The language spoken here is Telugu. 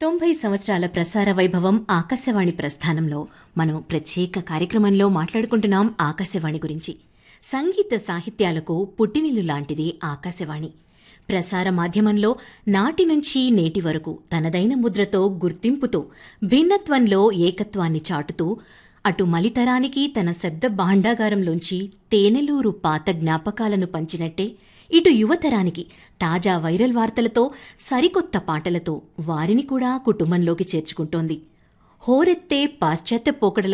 తొంభై సంవత్సరాల ప్రసార వైభవం ఆకాశవాణి ప్రస్థానంలో మనం ప్రత్యేక కార్యక్రమంలో మాట్లాడుకుంటున్నాం ఆకాశవాణి గురించి సంగీత సాహిత్యాలకు పుట్టినిల్లు లాంటిది ఆకాశవాణి ప్రసార మాధ్యమంలో నాటి నుంచి నేటి వరకు తనదైన ముద్రతో గుర్తింపుతో భిన్నత్వంలో ఏకత్వాన్ని చాటుతూ అటు మలితరానికి తన శబ్ద భాండాగారంలోంచి తేనెలూరు పాత జ్ఞాపకాలను పంచినట్టే ఇటు యువతరానికి తాజా వైరల్ వార్తలతో సరికొత్త పాటలతో వారిని కూడా కుటుంబంలోకి చేర్చుకుంటోంది హోరెత్తే పాశ్చాత్య పోకడల